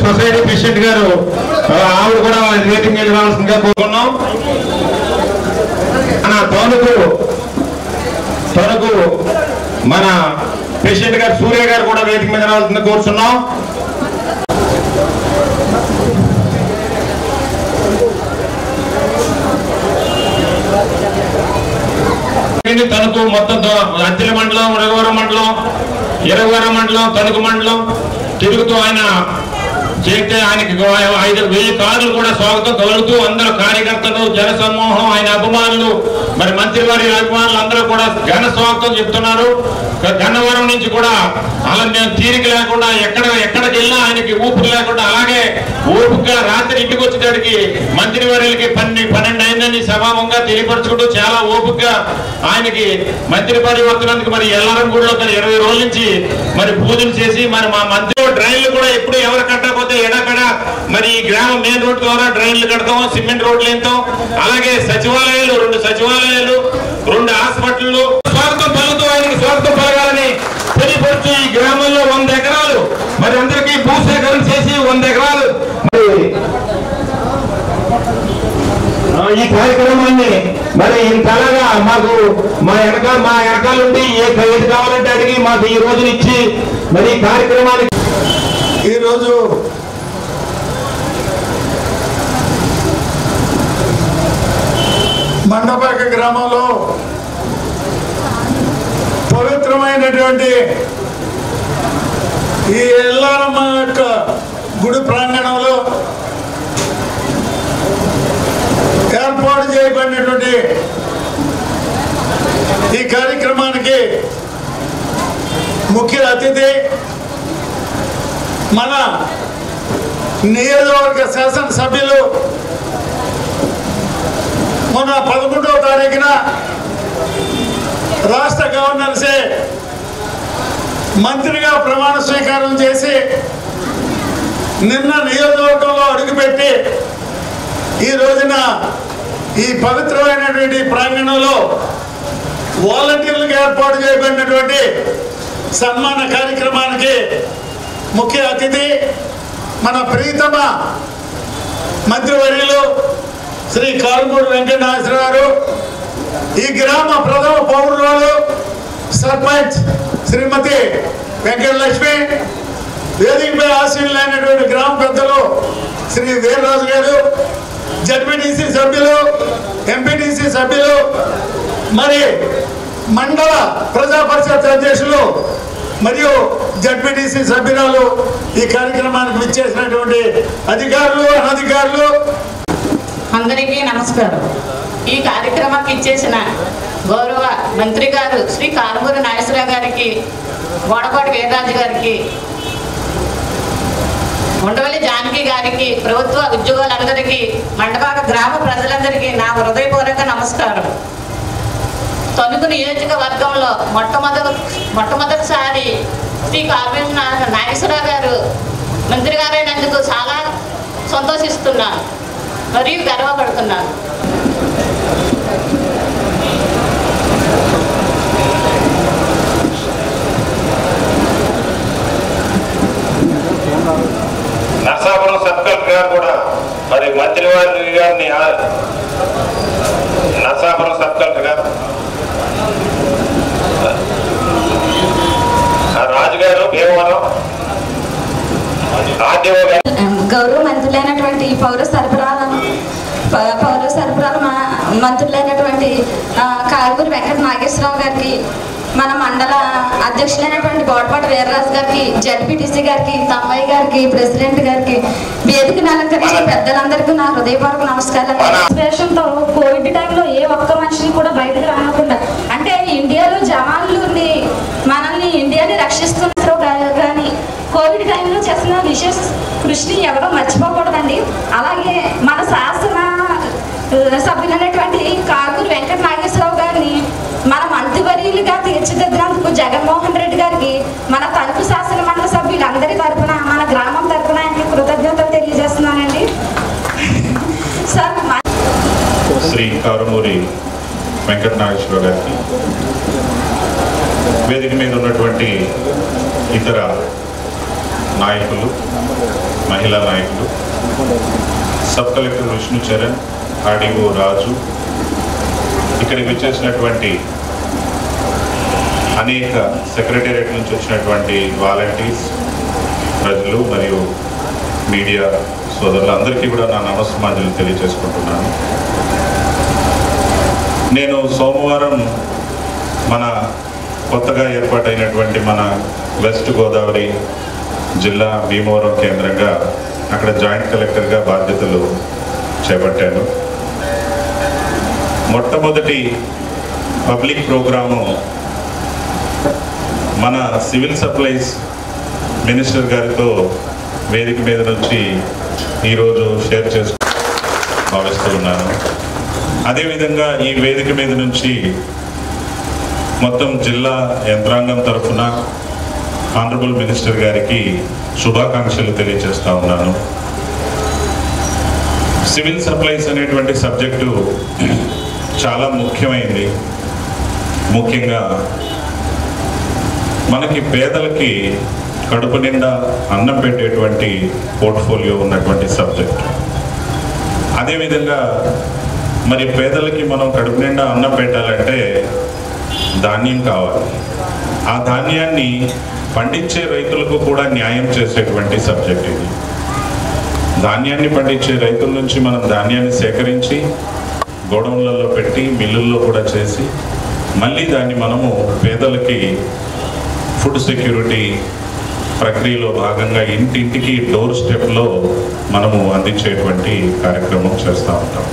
Society president గారు ఆ, ఆవిడ కూడా రేటింగ్ మీద రావాల్సిందిగా కోరుకున్నాం మన తణుకు తణుకు మన ప్రెసిడెంట్ గారు సూర్య గారు కూడా వేదిక మీద రావాల్సిందిగా కోరుతున్నాం ఇది తణుకు మొత్తం తో- అత్తిలి మండలం రఘువరం మండలం ఇరవరం మండలం తణుకు మండలం తిరుగుతూ ఆయన చేస్తే ఆయనకి గో- ఐదు వెయ్యి కార్లు కూడా స్వాగతం కలుగుతూ అందరూ కార్యకర్తలు జన సమూహం ఆయన అభిమానులు మరి మంత్రివారి అభిమానులు అందరూ కూడా ఘన స్వాగతం చెప్తున్నారు గ- గన్నవరం నుంచి కూడా అలా మేము తీరిక లేకుండా ఎక్కడ ఎక్కడికి వెళ్ళినా ఆయనకి ఊపిరి లేకుండా అలాగే ఊపిరిగా రాత్రి ఇంటికి వచ్చేటడికి మంత్రివర్యులకి పన్నెండు పన్నెండు అయిందని సభాముఖంగా తెలియపరచుకుంటూ చాలా ఓపికగా ఆయనకి మంత్రి పరివర్తనందుకు మరి ఎల్లారం గుడిలో మరి ఇరవై రోజుల నుంచి మరి పూజలు చేసి మరి మా మంత్రి డ్రైన్లు కూడా ఎప్పుడు ఎవరు కట్టకపోతే ఎడకడ మరి ఈ గ్రామం మెయిన్ రోడ్ ద్వారా డ్రైన్లు కడతాం సిమెంట్ రోడ్లు ఎంతాం అలాగే సచివాలయాలు రెండు సచివాలయాలు రెండు హాస్పిటల్ స్వాగతం పలుకుతూ ఆయనకి స్వాగతం పలగాలని తెలియపరుచు ఈ గ్రామంలో వంద ఎకరాలు మరి అందరికీ భూసేకరణ చేసి వంద ఎకరాలు మరి ఆ, ఈ కార్యక్రమాన్ని మరి ఇంతలాగా మాకు మా వెనక మా వెనకాల నుండి ఏ ఏది కావాలంటే అడిగి మాకు ఈ రోజున ఇచ్చి మరి ఈ కార్యక్రమానికి ఈరోజు మండపాక గ్రామంలో పవిత్రమైనటువంటి ఈ ఎల్లారమ్మ యొక్క గుడి ప్రాంగణంలో ఏర్పాటు చేయబడినటువంటి ఈ కార్యక్రమానికి ముఖ్య అతిథి మన నియోజకవర్గ శాసనసభ్యులు మొన్న పదకొండవ తారీఖున రాష్ట్ర గవర్నర్సే మంత్రిగా ప్రమాణ స్వీకారం చేసి నిన్న నియోజకవర్గంలో అడుగుపెట్టి ఈ రోజున ఈ పవిత్రమైనటువంటి ప్రాంగణంలో వాలంటీర్లకు ఏర్పాటు చేయబడినటువంటి సన్మాన కార్యక్రమానికి ముఖ్య అతిథి మన ప్రీతమ మంత్రివర్యులు శ్రీ కారుమూడి వెంకటనాథరావు గారు ఈ గ్రామ ప్రథమ పౌరులు సర్పంచ్ శ్రీమతి వెంకటలక్ష్మి వేదికపై ఆశీనులైనటువంటి గ్రామ పెద్దలు శ్రీ వీర్రాజు గారు జడ్పీటీసీ సభ్యులు ఎంపీటీసీ సభ్యులు మరి మండల ప్రజా పరిషత్ అధ్యక్షులు మరియు జడ్పీటీసీ సభ్యురాలు ఈ కార్యక్రమానికి విచ్చేసినటువంటి అధికారులు అనధికారులు అందరికీ నమస్కారం ఈ కార్యక్రమానికి ఇచ్చేసిన గౌరవ మంత్రి గారు శ్రీ కారుమూరి నాగేశ్వరరావు గారికి గోడపాటి వీర్రాజు గారికి ఉండవల్లి జానకి గారికి ప్రభుత్వ ఉద్యోగులందరికీ మండపాక గ్రామ ప్రజలందరికీ నా హృదయపూర్వక నమస్కారం తణుకు నియోజకవర్గంలో మొట్టమొదటి మొట్టమొదటిసారి శ్రీ కారుమూరి నా- నాగేశ్వరరావు గారు మంత్రి గారైనందుకు చాలా సంతోషిస్తున్నాను మరియు గర్వపడుతున్నాను నరసాపురం సబ్ కలెక్టర్ గారు కూడా మరి మంత్రివారి గారిని ఆ- నరసాపురం సబ్ కలెక్టర్ గారు ఆ రాజు గారు భీమవరం ఆర్డీఓ గారు గౌరవ మంత్రులైనటువంటి పౌర సరఫరాల ప- పౌర సరఫరాల మా- మంత్రులైనటువంటి ఆ, కారుమూరి వెంకట నాగేశ్వరరావు గారికి మన మండల అధ్యక్షులైనటువంటి బోడపాటి వీర్రాజు గారికి జడ్పీటీసీ గారికి తమ్మయ్య గారికి ప్రెసిడెంట్ గారికి వేదికను అలంకరించిన పెద్దలందరికీ నా హృదయపూర్వక నమస్కారాలు సిచ్యువేషన్తో కోవిడ్ టైంలో ఏ ఒక్క మనిషిని కూడా బయటకు రానకుండా అంటే ఇండియాలో జవాన్లు ఉండి మనల్ని ఇండియాని రక్షిస్తున్నారు కా- కానీ కోవిడ్ టైంలో చేసిన విశేష కృషిని ఎవరో మర్చిపోకూడదండి అలాగే మన శాసన ఆ, సభ్యులైనటువంటి కాకూరు వెంకట నాగేశ్వరరావు గారిని మన మంత్రివర్యులుగా తీర్చిదిద్దినందుకు జగన్మోహన్ రెడ్డి గారికి మన తలుపు శాసన మండలి సభ్యులందరి తరపున మన గ్రామం తరపున ఆయనకి కృతజ్ఞతలు తెలియజేస్తున్నానండి సార్ మా శ్రీ కారుమూరి వెంకట నాగేశ్వర గారికి వేదిక మీద ఉన్నటువంటి ఇతర నాయకులు మహిళా నాయకులు sub collector Vishnu Charan RDO Raju ఇక్కడికి వచ్చేసినటువంటి అనేక సెక్రటేరియట్ నుంచి వచ్చినటువంటి వాలంటీర్స్ ప్రజలు మరియు మీడియా సోదరులందరికీ కూడా నా నమస్మాంజలు తెలియజేసుకుంటున్నాను నేను సోమవారం మన కొత్తగా ఏర్పాటైనటువంటి మన వెస్ట్ గోదావరి జిల్లా భీమవరం కేంద్రంగా అక్కడ జాయింట్ కలెక్టర్గా బాధ్యతలు చేపట్టాను మొట్టమొదటి పబ్లిక్ ప్రోగ్రాము మన సివిల్ సప్లైస్ మినిస్టర్ గారితో వేదిక మీద నుంచి ఈరోజు షేర్ చేసుకు భావిస్తూ ఉన్నాను అదేవిధంగా ఈ వేదిక మీద నుంచి మొత్తం జిల్లా యంత్రాంగం తరఫున ఆనరబుల్ మినిస్టర్ గారికి శుభాకాంక్షలు తెలియజేస్తా ఉన్నాను సివిల్ సప్లైస్ అనేటువంటి సబ్జెక్టు చాలా ముఖ్యమైంది ముఖ్యంగా మనకి పేదలకి కడుపు నిండా అన్నం పెట్టేటువంటి పోర్ట్ఫోలియో ఉన్నటువంటి సబ్జెక్ట్ అదేవిధంగా మరి పేదలకి మనం కడుపు నిండా అన్నం పెట్టాలంటే ధాన్యం కావాలి ఆ ధాన్యాన్ని పండించే రైతులకు కూడా న్యాయం చేసేటువంటి సబ్జెక్ట్ ఇది ధాన్యాన్ని పండించే రైతుల నుంచి మనం ధాన్యాన్ని సేకరించి గోడౌన్లలో పెట్టి మిల్లుల్లో కూడా చేసి మళ్ళీ దాన్ని మనము పేదలకి ఫుడ్ సెక్యూరిటీ ప్రక్రియలో భాగంగా ఇంటింటికి డోర్ స్టెప్లో మనము అందించేటువంటి కార్యక్రమం చేస్తూ ఉంటాం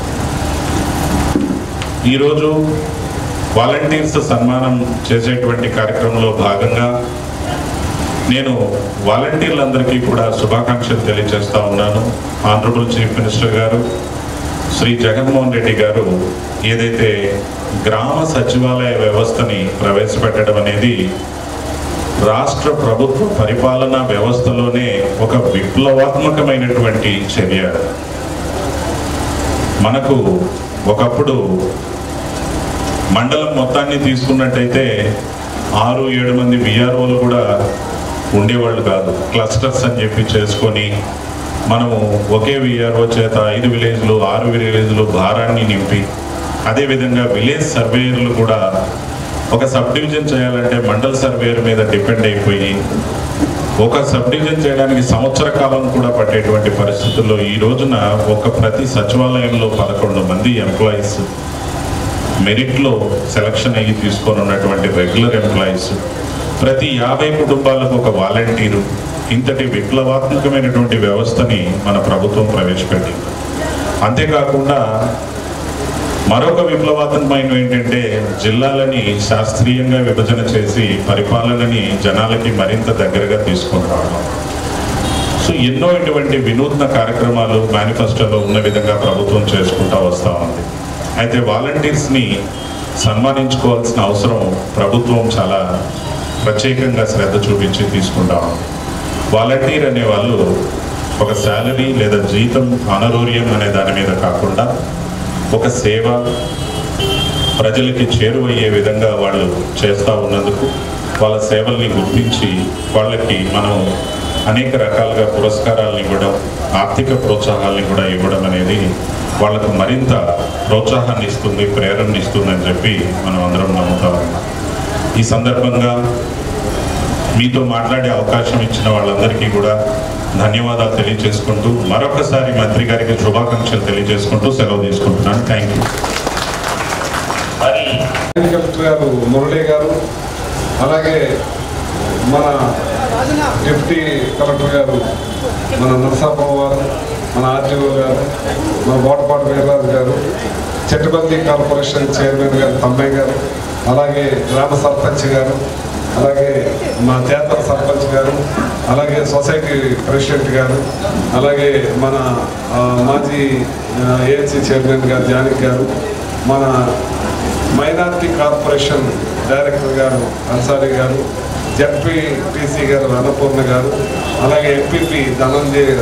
ఈరోజు వాలంటీర్స్ సన్మానం చేసేటువంటి కార్యక్రమంలో భాగంగా నేను వాలంటీర్లందరికీ కూడా శుభాకాంక్షలు తెలియజేస్తా ఉన్నాను ఆనరబుల్ చీఫ్ మినిస్టర్ గారు శ్రీ జగన్మోహన్ రెడ్డి గారు ఏదైతే గ్రామ సచివాలయ వ్యవస్థని ప్రవేశపెట్టడం అనేది రాష్ట్ర ప్రభుత్వ పరిపాలనా వ్యవస్థలోనే ఒక విప్లవాత్మకమైనటువంటి చర్య మనకు ఒకప్పుడు మండలం మొత్తాన్ని తీసుకున్నట్టయితే ఆరు ఏడు మంది విఆర్ఓలు కూడా ఉండేవాళ్ళు కాదు క్లస్టర్స్ అని చెప్పి చేసుకొని మనము ఒకే విఆర్ఓ చేత ఐదు విలేజ్లు ఆరు విలేజ్లు భారాన్ని నింపి అదేవిధంగా విలేజ్ సర్వేయర్లు కూడా ఒక సబ్ డివిజన్ చేయాలంటే మండల్ సర్వేయర్ మీద డిపెండ్ అయిపోయి ఒక సబ్ డివిజన్ చేయడానికి సంవత్సర కాలం కూడా పట్టేటువంటి పరిస్థితుల్లో ఈ రోజున ఒక ప్రతి సచివాలయంలో పదకొండు మంది ఎంప్లాయీస్ మెరిట్లో సెలక్షన్ అయ్యి తీసుకొని ఉన్నటువంటి రెగ్యులర్ ఎంప్లాయీస్ ప్రతి యాభై కుటుంబాలకు ఒక వాలంటీరు ఇంతటి విప్లవాత్మకమైనటువంటి వ్యవస్థని మన ప్రభుత్వం ప్రవేశపెట్టింది అంతేకాకుండా మరొక విప్లవాత్మకమైన ఏంటంటే జిల్లాలని శాస్త్రీయంగా విభజన చేసి పరిపాలనని జనాలకి మరింత దగ్గరగా తీసుకొని రావడం సో ఎన్నో ఇటువంటి వినూత్న కార్యక్రమాలు మేనిఫెస్టోలో ఉన్న విధంగా ప్రభుత్వం చేసుకుంటా వస్తూ ఉంది అయితే వాలంటీర్స్ని సన్మానించుకోవాల్సిన అవసరం ప్రభుత్వం చాలా ప్రత్యేకంగా శ్రద్ధ చూపించి తీసుకుంటా ఉంది వాలంటీర్ అనే వాళ్ళు ఒక శాలరీ లేదా జీతం ఆనరోరియం అనే దాని మీద కాకుండా ఒక సేవ ప్రజలకి చేరువయ్యే విధంగా వాళ్ళు చేస్తూ ఉన్నందుకు వాళ్ళ సేవల్ని గుర్తించి వాళ్ళకి మనం అనేక రకాలుగా పురస్కారాలను ఇవ్వడం ఆర్థిక ప్రోత్సాహాన్ని కూడా ఇవ్వడం అనేది వాళ్ళకు మరింత ప్రోత్సాహాన్ని ఇస్తుంది ప్రేరణ ఇస్తుందని చెప్పి మనం అందరం నమ్ముతా ఉన్నాం ఈ సందర్భంగా మీతో మాట్లాడే అవకాశం ఇచ్చిన వాళ్ళందరికీ కూడా ధన్యవాదాలు తెలియజేసుకుంటూ మరొకసారి మంత్రి గారికి శుభాకాంక్షలు తెలియజేసుకుంటూ సెలవు తీసుకుంటున్నాను థ్యాంక్ యూ మరి కలెక్టర్ గారు మురళీ గారు అలాగే మన డిప్యూటీ కలెక్టర్ గారు మన నరసాపురం వారు మన ఆర్టీఓ గారు మన బోటపాటి వీర్రాజు గారు చెట్టుబంది కార్పొరేషన్ చైర్మన్ గారు తమ్మయ్య గారు అలాగే గ్రామ సర్పంచ్ గారు అలాగే మా జాతర సర్పంచ్ గారు అలాగే సొసైటీ ప్రెసిడెంట్ గారు అలాగే మన ఆ, మాజీ ఏఎన్సీ చైర్మన్ గారు జానక్ గారు మన మైనార్టీ కార్పొరేషన్ డైరెక్టర్ గారు అన్సారీ గారు జడ్పీటీసీ గారు అన్నపూర్ణ గారు అలాగే ఎంపీపీ ధనంజయ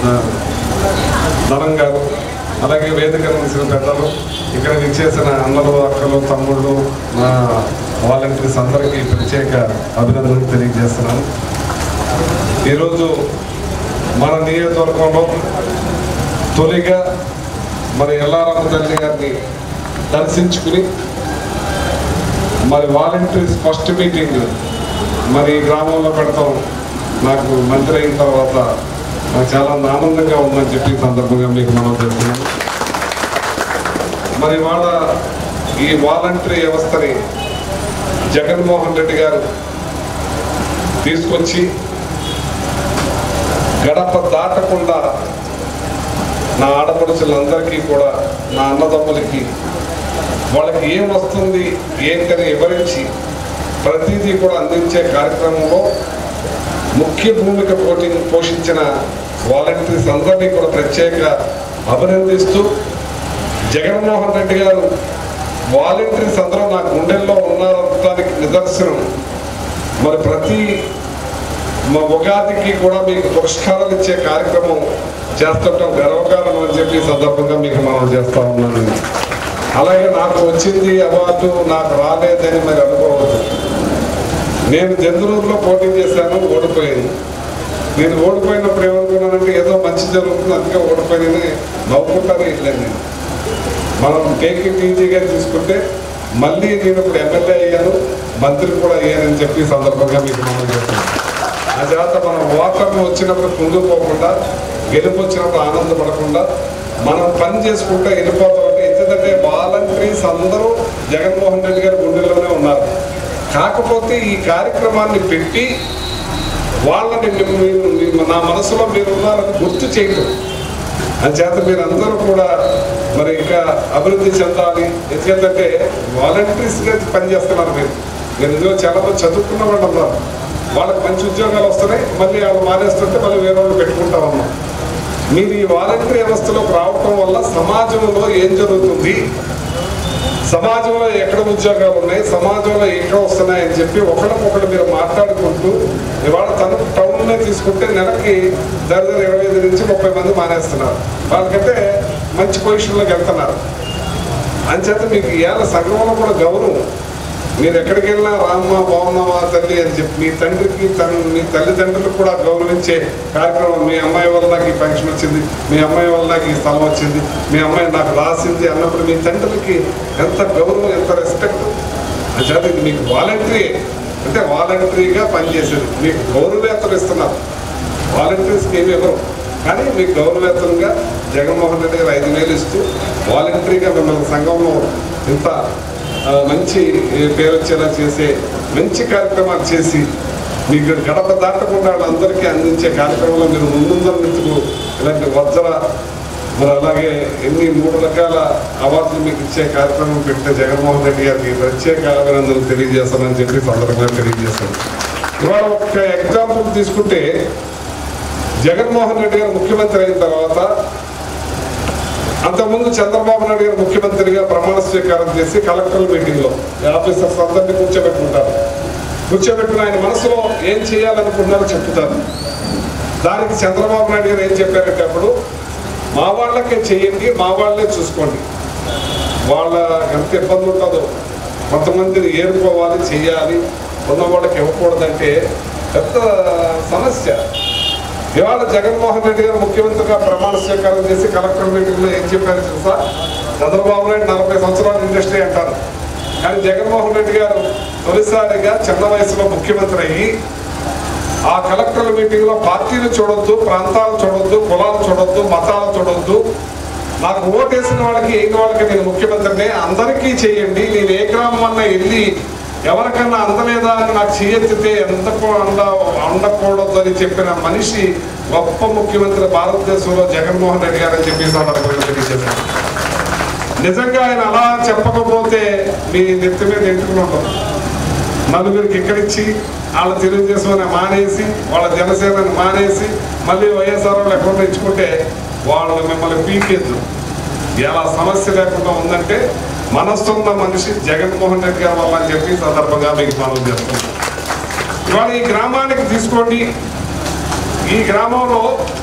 ధనం గారు అలాగే వేదిక నుంచి పెద్దలు ఇక్కడ విచ్చేసిన అన్నలు అక్కలు తమ్ముళ్ళు మా వాలంటీర్స్ అందరికీ ప్రత్యేక అభినందనలు తెలియజేస్తున్నాను ఈరోజు మన నియోజకవర్గంలో తొలిగా మరి ఎల్లారమ్మ తల్లి గారిని దర్శించుకుని మరి వాలంటీర్స్ ఫస్ట్ మీటింగ్ మరి ఈ గ్రామంలో పెడతాం నాకు మంత్రి అయిన తర్వాత నాకు చాలా ఆనందంగా ఉందని చెప్పి ఈ సందర్భంగా మీకు మనం చెప్తున్నాను మరి వాళ్ళ ఈ వాలంటరీ వ్యవస్థని జగన్మోహన్ రెడ్డి గారు తీసుకొచ్చి గడప దాటకుండా నా ఆడపడుచులందరికీ కూడా నా అన్నదమ్ములకి వాళ్ళకి ఏం వస్తుంది ఏంటని వివరించి ప్రతిదీ కూడా అందించే కార్యక్రమంలో ముఖ్య భూమిక పోటీ పోషించిన వాలంటీర్స్ అందరినీ కూడా ప్రత్యేక అభినందిస్తూ జగన్మోహన్ రెడ్డి గారు వాలంటీర్స్ అందరూ నా గుండెల్లో ఉన్నారనడానికి నిదర్శనం మరి ప్రతి మా ఉగాదికి కూడా మీకు పురస్కారాలు ఇచ్చే కార్యక్రమం చేస్తుంటాం గర్వకారణం అని చెప్పి ఈ సందర్భంగా మీకు మనం చేస్తా ఉన్నాను అలాగే నాకు వచ్చింది అవార్డు నాకు రాలేదని మరి అనుకోవద్దు నేను జంతులూరులో పోటీ చేశాను ఓడిపోయాను నేను ఓడిపోయినప్పుడు ఏమనుకున్నానంటే ఏదో మంచి జరుగుతుంది అందుకే ఓడిపోయిందని నవ్వుకుంటానే వెళ్ళాను నేను మనం టేకింగ్ ఈజీగా తీసుకుంటే మళ్ళీ నేను ఇప్పుడు ఎమ్మెల్యే అయ్యాను మంత్రి కూడా అయ్యానని చెప్పి ఈ సందర్భంగా మీకు మనం చెప్తున్నాను ఆ చేత మనం ఓటమి వచ్చినప్పుడు ముందుకు పోకుండా గెలుపు వచ్చినప్పుడు ఆనందపడకుండా మనం పని చేసుకుంటే వెళ్ళిపోతామంటే ఎందుకంటే వాలంటీర్స్ అందరూ జగన్మోహన్ రెడ్డి గారి గుండెల్లోనే ఉన్నారు కాకపోతే ఈ కార్యక్రమాన్ని పెట్టి వాళ్ళని మీ- మీరు మీ- నా మనసులో మీరు ఉన్నారని గుర్తు చేయటం అంచేత మీరు అందరూ కూడా మరి ఇంకా అభివృద్ధి చెందాలి ఎందుకంటే వాలంటీర్స్ గా పనిచేస్తున్నారు మీరు మీరు ఇందులో చాలా మంది చదువుకున్న వాళ్ళు ఉన్నారు వాళ్ళకి మంచి ఉద్యోగాలు వస్తున్నాయి మళ్ళీ వాళ్ళు మానేస్తుంటే మళ్ళీ వేరే వాళ్ళు పెట్టుకుంటా ఉన్నాం మీరు ఈ వాలంటీర్ వ్యవస్థలోకి రావటం వల్ల సమాజంలో ఏం జరుగుతుంది సమాజంలో ఎక్కడ ఉద్యోగాలు ఉన్నాయి సమాజంలో ఎక్కడ వస్తున్నాయి అని చెప్పి ఒకరికొకరు మీరు మాట్లాడుకుంటూ ఇవాళ తను టౌన్లో తీసుకుంటే నెలకి దరిదాపు ఇరవై ఐదు నుంచి ముప్పై మంది మానేస్తున్నారు వాళ్ళకంటే మంచి పొజిషన్లోకి వెళ్తున్నారు అంచేత మీకు ఇవాళ సంఘంలో కూడా గౌరవం మీరు ఎక్కడికి వెళ్ళినా రామ్మ బాగున్నావా తల్లి అని చెప్పి మీ తండ్రికి తన మీ తల్లిదండ్రులకు కూడా గౌరవించే కార్యక్రమం మీ అమ్మాయి వల్ల నాకు ఈ ఫంక్షన్ వచ్చింది మీ అమ్మాయి వల్ల నాకు ఈ స్థలం వచ్చింది మీ అమ్మాయి నాకు రాసింది అన్నప్పుడు మీ తండ్రులకి ఎంత గౌరవం ఎంత రెస్పెక్ట్ అంచేత ఇది మీకు వాలంటరీ అంటే వాలంటరీగా పనిచేసేది మీకు గౌరవేత్తలు ఇస్తున్నారు వాలంటీర్స్కి ఏమి ఇవ్వరు కానీ మీకు గౌరవేత్తరంగా జగన్మోహన్ రెడ్డి గారు ఐదు వేలు ఇస్తూ వాలంటరీగా మిమ్మల్ని సంఘంలో ఇంత ఆ, మంచి పేరు వచ్చేలా చేసే మంచి కార్యక్రమాలు చేసి మీకు గడప దాటకుండా వాళ్ళందరికీ అందించే కార్యక్రమంలో మీరు ముందుందన్నందుకు ఇలాంటి వజ్ర మరి అలాగే ఎన్ని మూడు రకాల అవార్డులు మీకు ఇచ్చే కార్యక్రమం పెట్టిన జగన్మోహన్ రెడ్డి గారికి ప్రత్యేక అభినందనలు తెలియజేస్తానని చెప్పి సందర్భంగా తెలియజేస్తాను ఇవాళ ఒక ఎగ్జాంపుల్ తీసుకుంటే జగన్మోహన్ రెడ్డి గారు ముఖ్యమంత్రి అయిన తర్వాత అంతకుముందు చంద్రబాబు నాయుడు గారు ముఖ్యమంత్రిగా ప్రమాణ స్వీకారం చేసి కలెక్టర్ మీటింగ్లో ఆఫీసర్స్ అందరినీ కూర్చోబెట్టుకుంటారు కూర్చోబెట్టుకుని ఆయన మనసులో ఏం చేయాలనుకున్నారో చెప్తారు దానికి చంద్రబాబు నాయుడు గారు ఏం చెప్పారంటే అప్పుడు మా వాళ్ళకే చేయండి మా వాళ్ళే చూసుకోండి వాళ్ళ ఎంత ఇబ్బంది ఉంటుందో కొంతమందిని ఏరుకోవాలి చేయాలి ఉన్న వాళ్ళకి ఇవ్వకూడదంటే పెద్ద సమస్య ఇవాళ జగన్మోహన్ రెడ్డి గారు ముఖ్యమంత్రిగా ప్రమాణ స్వీకారం చేసి కలెక్టర్ మీటింగ్లో ఏం చెప్పారు తెలుసా చంద్రబాబు నాయుడు నలభై సంవత్సరాల ఇండస్ట్రీ అంటారు కానీ జగన్మోహన్ రెడ్డి గారు తొలిసారిగా చిన్న వయసులో ముఖ్యమంత్రి అయ్యి ఆ కలెక్టర్ల మీటింగ్ లో పార్టీలు చూడొద్దు ప్రాంతాలు చూడొద్దు కులాలు చూడొద్దు మతాలు చూడొద్దు నాకు ఓటేసిన వాళ్ళకి అయిన వాళ్ళకి నేను ముఖ్యమంత్రిని అందరికీ చేయండి నేను ఏ గ్రామం అన్నా వెళ్ళి ఎవరికన్నా అందలేదా అని నాకు చేయెత్తితే ఎంత అంద ఉండకూడదు అని చెప్పిన మనిషి గొప్ప ముఖ్యమంత్రి భారతదేశంలో జగన్మోహన్ రెడ్డి గారు అని చెప్పి సందర్భంగా తెలియజేశాను నిజంగా ఆయన అలా చెప్పకపోతే మీ నెత్తి మీద ఎంటుకుని ఉండదు నలుగురికి ఇక్కడిచ్చి వాళ్ళ తెలుగుదేశం మానేసి వాళ్ళ జనసేనని మానేసి మళ్ళీ వైఎస్ఆర్ వాళ్ళు ఎక్కడ ఇచ్చుకుంటే వాళ్ళు మిమ్మల్ని పీకేద్దు ఎలా సమస్య లేకుండా ఉందంటే మనస్సున్న మనిషి జగన్మోహన్ రెడ్డి గారి వల్ల అని చెప్పి ఈ సందర్భంగా మీకు మనం చేస్తాం ఇవాళ ఈ గ్రామానికి తీసుకోండి ఈ గ్రామంలో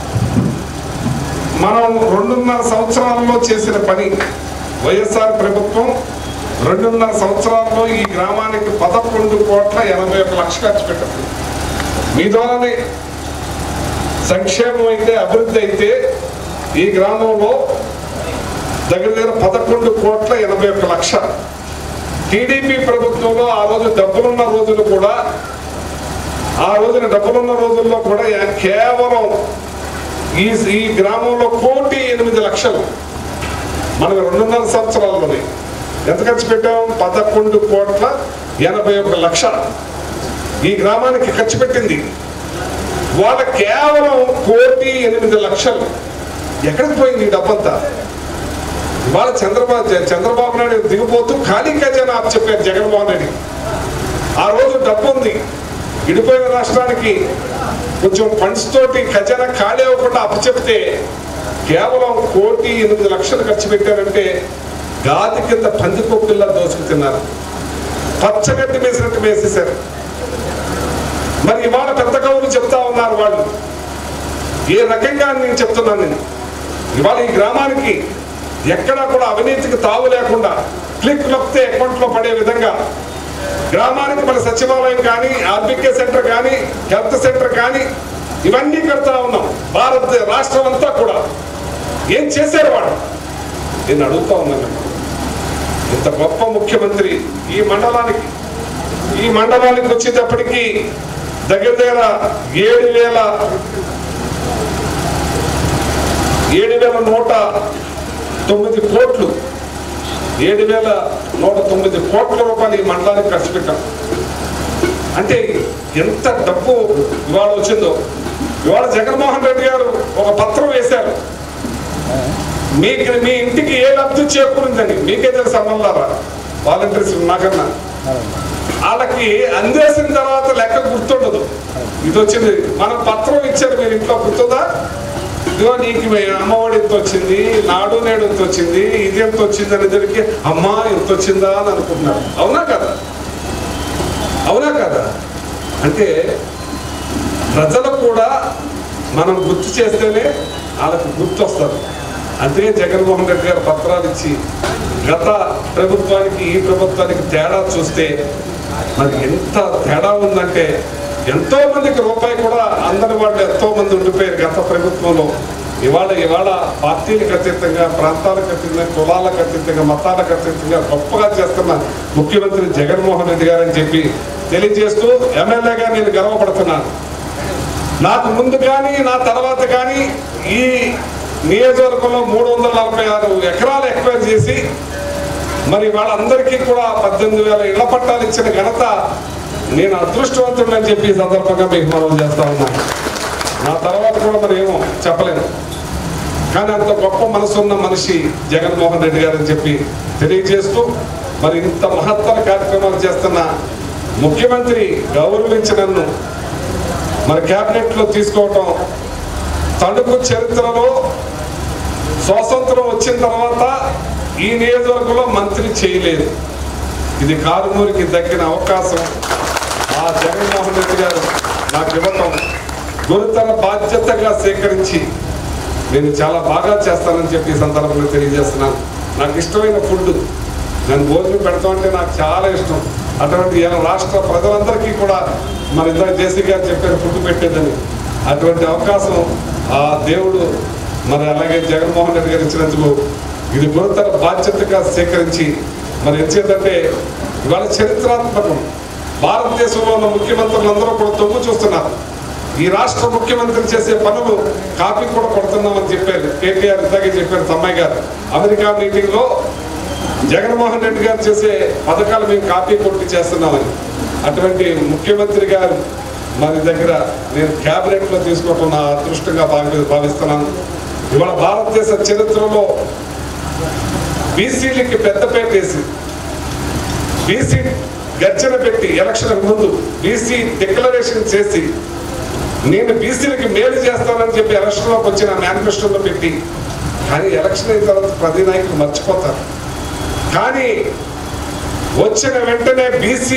మనం రెండున్నర సంవత్సరాలలో చేసిన పని వైఎస్ఆర్ ప్రభుత్వం రెండున్నర సంవత్సరాల్లో ఈ గ్రామానికి పదకొండు కోట్ల ఎనభై ఒక లక్ష ఖర్చు పెట్టింది మీ ద్వారానే సంక్షేమం అయితే అభివృద్ధి అయితే ఈ గ్రామంలో దగ్గర దగ్గర పదకొండు కోట్ల ఎనభై ఒక్క లక్ష టీడీపీ ప్రభుత్వంలో ఆ రోజు డబ్బులున్న రోజులు కూడా ఆ రోజున డబ్బులున్న రోజుల్లో కూడా యా- కేవలం ఈ ఈ గ్రామంలో కోటి ఎనిమిది లక్షలు మనం రెండున్నర సంవత్సరాల్లోనే ఎంత ఖర్చు పెట్టాం పదకొండు కోట్ల ఎనభై ఒక లక్ష ఈ గ్రామానికి ఖర్చు పెట్టింది వాళ్ళ కేవలం కోటి ఎనిమిది లక్షలు ఎక్కడికి పోయింది ఈ డబ్బంతా ఇవాళ చంద్రబాబు చంద్రబాబు నాయుడు దిగిపోతూ ఖాళీ ఖజానా అని చెప్పారు జగన్మోహన్ రెడ్డి ఆ రోజు డబ్బు ఉంది విడిపోయిన రాష్ట్రానికి కొంచెం ఫండ్స్ తోటి ఖజానా ఖాళీ అవ్వకుండా అప్పచెప్తే కేవలం కోటి ఎనిమిది లక్షలు ఖర్చు పెట్టారంటే గాది కింద పందికొక్కుల్లా దోచుకు తిన్నారు పచ్చగడ్డి వేసినట్టు వేసేశారు మరి ఇవాళ పెద్ద కవులు చెప్తా ఉన్నారు వాళ్ళు ఏ రకంగా అని నేను చెప్తున్నాను నేను ఇవాళ ఈ గ్రామానికి ఎక్కడా కూడా అవినీతికి తావు లేకుండా క్లిక్ నొక్కితే అకౌంట్లో పడే విధంగా గ్రామానికి మన సచివాలయం కానీ ఆర్బికే సెంటర్ కానీ హెల్త్ సెంటర్ కానీ ఇవన్నీ కడతా ఉన్నాం భారత రాష్ట్రం అంతా కూడా ఏం చేశారు వాడు నేను అడుగుతా ఉన్నాను ఇంత గొప్ప ముఖ్యమంత్రి ఈ మండలానికి ఈ మండలానికి వచ్చేటప్పటికి దగ్గర దగ్గర ఏడు వేల ఏడు వేల నూట తొమ్మిది కోట్లు ఏడు వేల నూట తొమ్మిది కోట్ల రూపాయలు ఈ మండలానికి ఖర్చు పెట్టాం అంటే ఎంత డబ్బు ఇవాళ వచ్చిందో ఇవాళ జగన్మోహన్ రెడ్డి గారు ఒక పత్రం వేశారు మీకు మీ ఇంటికి ఏ లబ్ధి చేకూరిందని మీకే తెలుసు అమ్మల్లారా వాలంటీర్స్ నాకన్నా వాళ్ళకి అందేసిన తర్వాత లెక్క గుర్తుండదు ఇది వచ్చింది మనం పత్రం ఇచ్చారు మీరు ఇంట్లో గుర్తుందా ఇదిగో నీకు మీ అమ్మఒడి ఎంత వచ్చింది నాడు నేడు ఎంత వచ్చింది ఇది ఎంత వచ్చింది అని దగ్గరికి అమ్మా ఎంత వచ్చిందా అని అనుకుంటున్నారు అవునా కదా అవునా కదా అంటే ప్రజలు కూడా మనం గుర్తు చేస్తేనే వాళ్ళకి గుర్తు వస్తారు అందుకే జగన్మోహన్ రెడ్డి గారు పత్రాలు ఇచ్చి గత ప్రభుత్వానికి ఈ ప్రభుత్వానికి తేడా చూస్తే మరి ఎంత తేడా ఉందంటే ఎంతో మందికి రూపాయి కూడా అందరి వాళ్ళు ఎంతో మంది ఉండిపోయారు గత ప్రభుత్వంలో ఇవాళ ఇవాళ పార్టీలకు అతీతంగా ప్రాంతాలకు అతీతంగా కులాలకు అతీతంగా మతాలకు అతీతంగా గొప్పగా చేస్తున్న ముఖ్యమంత్రి జగన్మోహన్ రెడ్డి గారు అని చెప్పి తెలియజేస్తూ ఎమ్మెల్యేగా నేను గర్వపడుతున్నాను నాకు ముందు కానీ నా తర్వాత కానీ ఈ నియోజకవర్గంలో మూడు వందల నలభై ఆరు ఎకరాలు ఎక్వైర్ చేసి మరి వాళ్ళందరికీ కూడా పద్దెనిమిది వేల ఇళ్ల పట్టాలు ఇచ్చిన ఘనత నేను అదృష్టవంతుడని చెప్పి ఈ సందర్భంగా మీకు మనం చేస్తా ఉన్నాను నా తర్వాత కూడా మరి ఏమో చెప్పలేను కానీ అంత గొప్ప మనసున్న మనిషి జగన్మోహన్ రెడ్డి గారు అని చెప్పి తెలియజేస్తూ మరి ఇంత మహత్తర కార్యక్రమాలు చేస్తున్న ముఖ్యమంత్రి గౌరవించి నన్ను మరి క్యాబినెట్ లో తీసుకోవటం తణుకు చరిత్రలో స్వాతంత్రం వచ్చిన తర్వాత ఈ నియోజకవర్గంలో మంత్రి చేయలేదు ఇది కారుమూరికి దక్కిన అవకాశం ఆ జగన్మోహన్ రెడ్డి గారు నాకు ఇవ్వటం గురుతర బాధ్యతగా స్వీకరించి నేను చాలా బాగా చేస్తానని చెప్పి ఈ సందర్భంగా తెలియజేస్తున్నాను నాకు ఇష్టమైన ఫుడ్ నేను భోజనం పెడతామంటే నాకు చాలా ఇష్టం అటువంటి ఇలా రాష్ట్ర ప్రజలందరికీ కూడా మరి ఇందాక జేసీ గారు చెప్పారు ఫుడ్ పెట్టేదని అటువంటి అవకాశం ఆ దేవుడు మరి అలాగే జగన్మోహన్ రెడ్డి గారు ఇచ్చినందుకు ఇది గురుతర బాధ్యతగా స్వీకరించి మరి ఎంచేతంటే ఇవాళ చరిత్రాత్మకం భారతదేశంలో ఉన్న ముఖ్యమంత్రులందరూ కూడా తొమ్ము చూస్తున్నారు ఈ రాష్ట్ర ముఖ్యమంత్రి చేసే పనులు కాపీ కూడా కొడుతున్నామని చెప్పారు కేటీఆర్ ఇందాకే చెప్పారు తమ్మాయి గారు అమెరికా మీటింగ్ లో జగన్మోహన్ రెడ్డి గారు చేసే పథకాలు మేము కాపీ కొట్టి చేస్తున్నామని అటువంటి ముఖ్యమంత్రి గారు మరి దగ్గర నేను క్యాబినెట్ లో తీసుకోవటం నా అదృష్టంగా భావి భావిస్తున్నాను ఇవాళ భారతదేశ చరిత్రలో బీసీలకి పెద్దపేట వేసి బీసీ గర్జన పెట్టి ఎలక్షన్ ముందు బీసీ డిక్లరేషన్ చేసి నేను బీసీలకి మేలు చేస్తానని చెప్పి ఎలక్షన్లోకి వచ్చిన మేనిఫెస్టోలో పెట్టి కానీ ఎలక్షన్ అయిన తర్వాత ప్రతి నాయకులు మర్చిపోతారు కానీ వచ్చిన వెంటనే బీసీ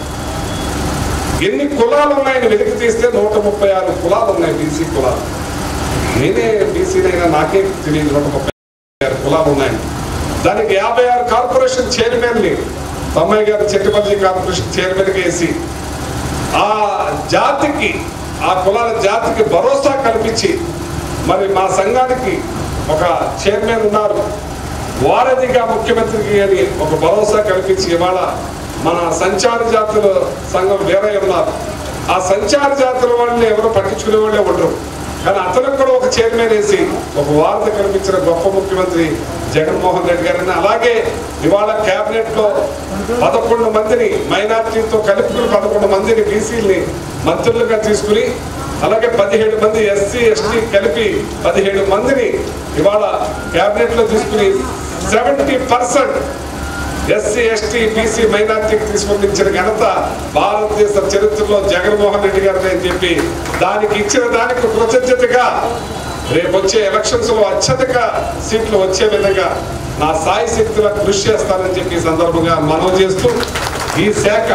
ఎన్ని కులాలు ఉన్నాయని వెలికి తీస్తే నూట ముప్పై ఆరు కులాలు ఉన్నాయి బీసీ కులాలు నేనే బీసీనైనా నాకే తెలియదు నూట ముప్పై ఆరు కులాలు ఉన్నాయి దానికి యాభై ఆరు కార్పొరేషన్ చైర్మన్ని తమ్మయ్య గారు చెట్టుపల్లి కార్పొరేషన్ చైర్మన్ వేసి ఆ జాతికి ఆ కులాల జాతికి భరోసా కల్పించి మరి మా సంఘానికి ఒక చైర్మన్ ఉన్నారు వారధిగా ముఖ్యమంత్రికి అని ఒక భరోసా కల్పించి ఇవాళ మన సంచార జాతుల సంఘం వేరే ఉన్నారు ఆ సంచార జాతుల వాళ్ళని ఎవరు పట్టించుకునే వాళ్ళే ఉండరు కానీ అతనికి కూడా ఒక చైర్మన్ వేసి ఒక వారధి కల్పించిన గొప్ప ముఖ్యమంత్రి జగన్మోహన్ రెడ్డి గారిని అలాగే ఇవాళ కేబినెట్ లో పదకొండు మందిని మైనార్టీతో కలుపుకుని పదకొండు మందిని బీసీలని మంత్రులుగా తీసుకుని అలాగే పదిహేడు మంది ఎస్సీ ఎస్టీ కలిపి పదిహేడు మందిని ఇవాళ కేబినెట్ లో తీసుకుని seventy percent SC ST BC మైనార్టీకి తీసుకొచ్చిన ఘనత భారతదేశ చరిత్రలో జగన్మోహన్ రెడ్డి గారిని అని చెప్పి దానికి ఇచ్చిన దానికి కృతజ్ఞతగా రేపు వచ్చే ఎలక్షన్స్ లో అత్యధిక సీట్లు వచ్చే విధంగా నా సాయి శక్తుల కృషి చేస్తానని చెప్పి ఈ సందర్భంగా మనవి చేస్తూ ఈ శాఖ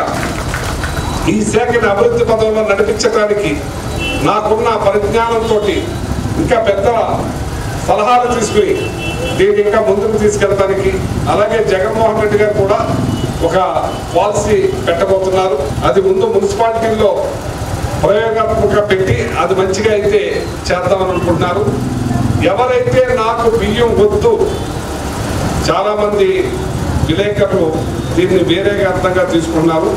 ఈ శాఖని అభివృద్ధి పదంలో నడిపించడానికి నాకున్న పరిజ్ఞానంతో ఇంకా పెద్ద సలహాలు తీసుకుని దీన్ని ఇంకా ముందుకు తీసుకెళ్ళడానికి అలాగే జగన్మోహన్ రెడ్డి గారు కూడా ఒక పాలసీ పెట్టబోతున్నారు అది ముందు మున్సిపాలిటీల్లో ప్రయోగాత్మకంగా పెట్టి అది మంచిగా అయితే చేద్దామని అనుకుంటున్నారు ఎవరైతే నాకు బియ్యం వద్దు చాలా మంది విలేకరులు దీన్ని వేరేగా అర్థంగా తీసుకున్నారు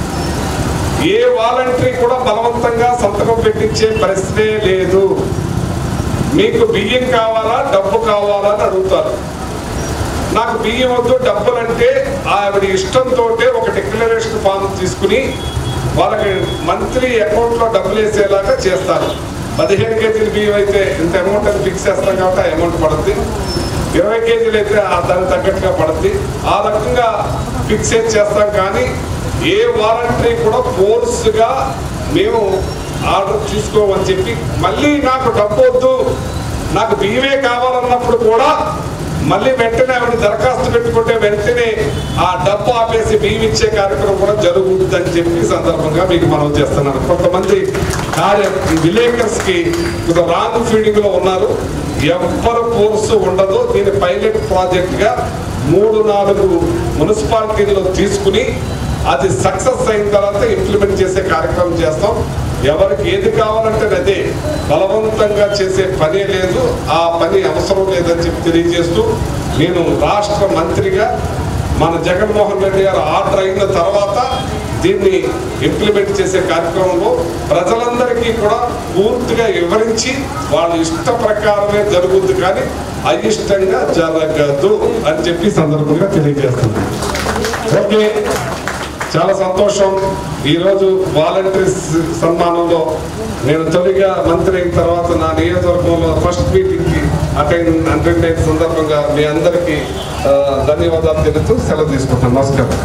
ఏ వాలంటరీ కూడా బలవంతంగా సంతకం పెట్టించే పరిస్థితే లేదు మీకు బియ్యం కావాలా డబ్బు కావాలా అని అడుగుతారు నాకు బియ్యం వద్దు డబ్బులు అంటే ఆవిడ ఇష్టంతో ఒక డిక్లరేషన్ ఫామ్ తీసుకుని వాళ్ళకి మంత్లీ అకౌంట్ లో డబ్బులు వేసేలాగా చేస్తారు పదిహేను కేజీలు బియ్యం అయితే ఇంత అమౌంట్ అని ఫిక్స్ చేస్తాం కాబట్టి ఆ అమౌంట్ పడుతుంది ఇరవై కేజీలు అయితే ఆ దానికి తగ్గట్టుగా పడుతుంది ఆ రకంగా ఫిక్స్ చేస్తాం కానీ ఏ వాలంటరీ కూడా ఫోర్స్గా మేము ఆర్డర్ తీసుకోమని చెప్పి మళ్ళీ నాకు డబ్బు వద్దు నాకు బియ్యమే కావాలన్నప్పుడు కూడా మళ్ళీ వెంటనే ఆవిడ దరఖాస్తు పెట్టుకుంటే వెంటనే ఆ డబ్బు ఆపేసి బియ్యం ఇచ్చే కార్యక్రమం కూడా జరుగుతుందని చెప్పి ఈ సందర్భంగా మీకు మనం చేస్తున్నాను కొంతమంది కార్య విలేకర్స్ కి కొంత రాంగ్ ఫీడింగ్ లో ఉన్నారు ఎవ్వరు కోర్సు ఉండదు దీని పైలట్ ప్రాజెక్ట్ గా మూడు నాలుగు మున్సిపాలిటీల్లో తీసుకుని అది సక్సెస్ అయిన తర్వాత ఇంప్లిమెంట్ చేసే కార్యక్రమం చేస్తాం ఎవరికి ఏది కావాలంటే అదే బలవంతంగా చేసే పనే లేదు ఆ పని అవసరం లేదని చెప్పి తెలియజేస్తూ నేను రాష్ట్ర మంత్రిగా మన జగన్మోహన్ రెడ్డి గారు ఆర్డర్ అయిన తర్వాత దీన్ని ఇంప్లిమెంట్ చేసే కార్యక్రమంలో ప్రజలందరికీ కూడా పూర్తిగా వివరించి వాళ్ళ ఇష్ట ప్రకారమే జరుగుద్ది కానీ అయిష్టంగా జరగదు అని చెప్పి ఈ సందర్భంగా తెలియజేస్తున్నాను ఓకే చాలా సంతోషం ఈరోజు వాలంటీర్స్ సన్మానంలో నేను తొలిగా మంత్రి అయిన తర్వాత నా నియోజకవర్గంలో ఫస్ట్ మీటింగ్కి అటెండ్ అటెండ్ అయిన సందర్భంగా మీ అందరికీ ఆ, ధన్యవాదాలు తెలుపుతూ సెలవు తీసుకుంటాను నమస్కారం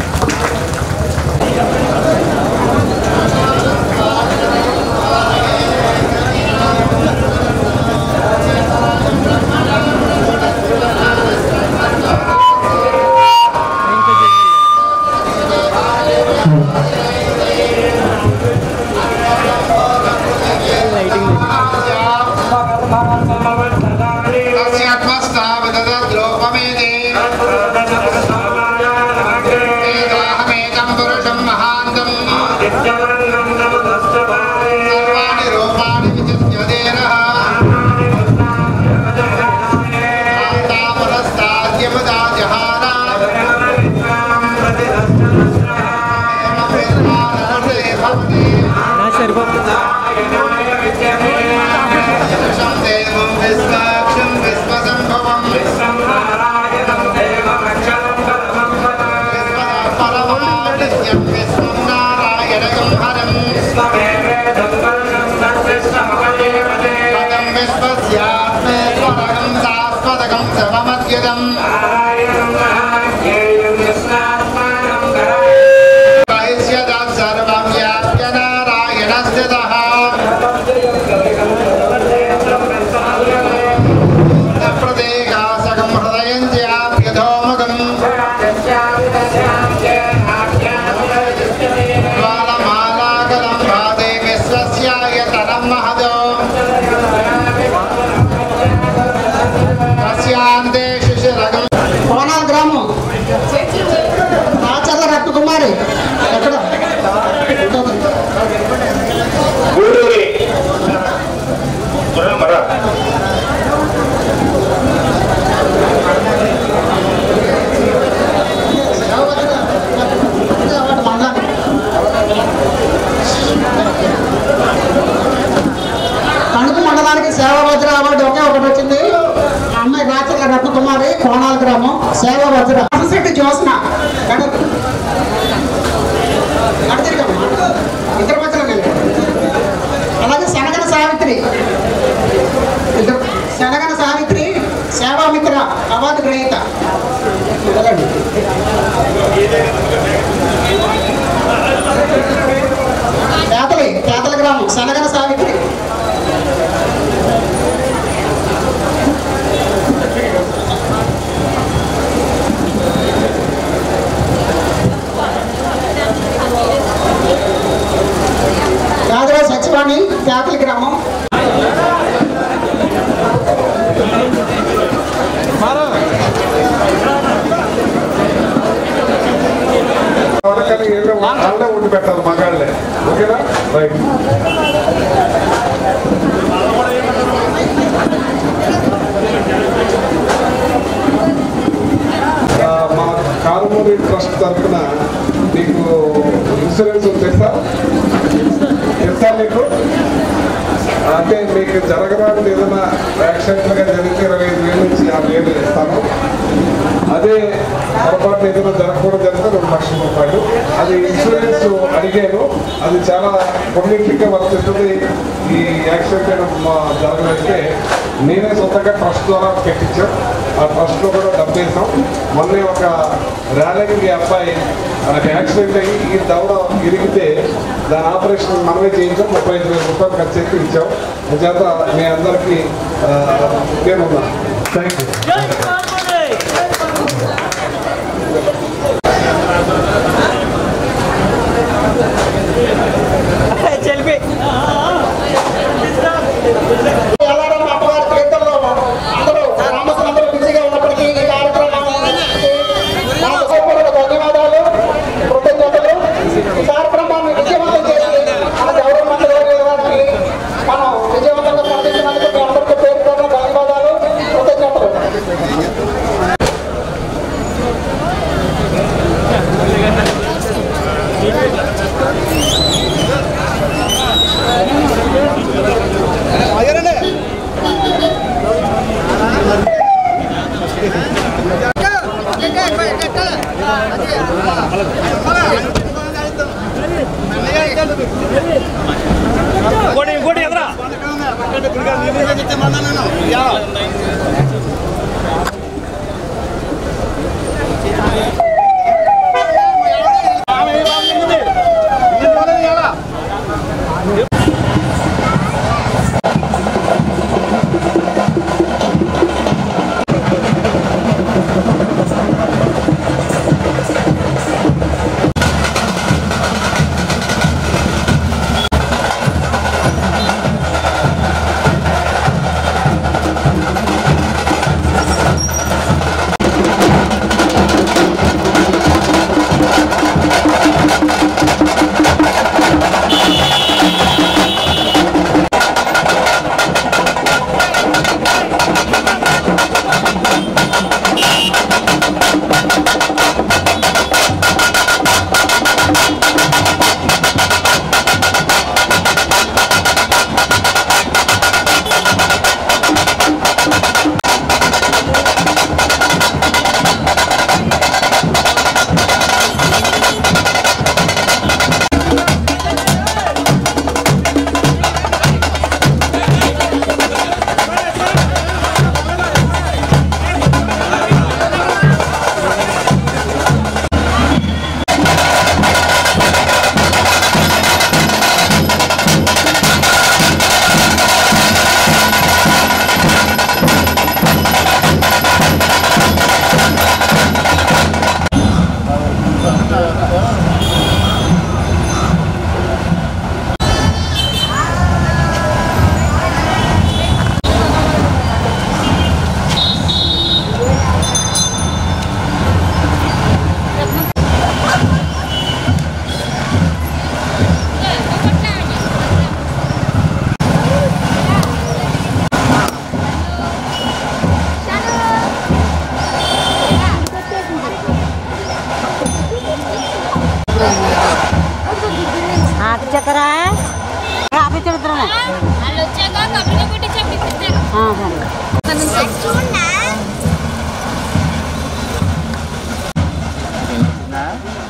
ఏదాహమేకం పురుషం మహాంతం సర్వాణి రూపాణి విచిత్యదేరః పురస్తాద్యముదా జహాన దేవం విశ్వాక్షం విశ్వసంభవం పరమాదిత్యం విశ్వం నారాయణం హరం పదం విశ్వస్యాత్మేశ్వరకం శాశ్వతకం శవమద్యుతం వైశ్యదః సర్వం వ్యాప్య నారాయణ స్థితः ప్రదేకాసకం హృదయం చాప్యధోముఖం జ్వాలమాలాకలం భాదే విశ్వస్యాయతనం మహదో తస్యాంతే శిశిరగం కోనాల గ్రామం ఆచార్య రత్న కుమారి ఎక్కడ వజ్ర శెట్టి జ్యోత్స్న కడర్ అడతిరిగమ్మ ఇద్దరు మధ్యలో నిలబడు. అలాగే శనగన సావిత్రి ఇద్దరు శనగన సావిత్రి సేవామిత్ర అవార్డు గ్రహీత వెళ్ళండి. పేతలి పేతల గ్రామం శనగన సావిత్రి యాదవ సచివాణి పేతలి గ్రామం ఎవరికైనా ఏళ్ళు వాళ్ళే ఉండి పెట్టాలి మగాళ్ళే ఓకేనా రైట్ ఆ, మా కాలుమూరి ట్రస్ట్ తరఫున నీకు ఇన్సూరెన్స్ ఉంది తెలుసా తెలుసా నీకు అంటే మీకు జరగరాని ఏదైనా యాక్సిడెంట్లుగా జరిగితే ఇరవై ఐదు వేల నుంచి యాభై వేలు ఇస్తాను అదే పొరపాటు ఏదైనా జరగకూడదు జరిగితే రెండు లక్షల రూపాయలు అది ఇన్సూరెన్స్ అడిగాను అది చాలా కొన్నింటికే వర్తిస్తుంది ఈ యాక్సిడెంట్ అయినా మా జరగలేస్తే నేనే సొంతంగా ట్రస్ట్ ద్వారా పెట్టించాం ఆ ట్రస్ట్లో కూడా డబ్బు వేసాం మొన్నే ఒక ర్యాలీకి అబ్బాయి మనకి యాక్సిడెంట్ అయ్యి ఈ దవడ ఇరిగితే దాని ఆపరేషన్ మనమే చేయించాం ముప్పై ఐదు వేల రూపాయలు ఖర్చు చేసి ఇచ్చాం చేత మీ అందరికీ ఆ, నేనున్నా థ్యాంక్ యూ ఎల్లారం అమ్మవారి తీర్థంలో అందరూ గ్రామస్తులందరూ బిజీగా ఉన్నప్పటికీ ఈ కార్యక్రమానికి నా హృదయపూర్వక ధన్యవాదాలు కృతజ్ఞతలు ఈ కార్యక్రమాన్ని విజయవంతం చేసి మన గౌరవ మంత్రి గారికి మనం విజయవంతంగా పండించినందుకు మీ అందరికీ పేరు పేరున ధన్యవాదాలు కృతజ్ఞతలు ఆపించకరా ఆపించడుతున్నా వాళ్ళు వచ్చాక కబుర్లు కొట్టి చెప్పిస్తారు చూడండి ఆ?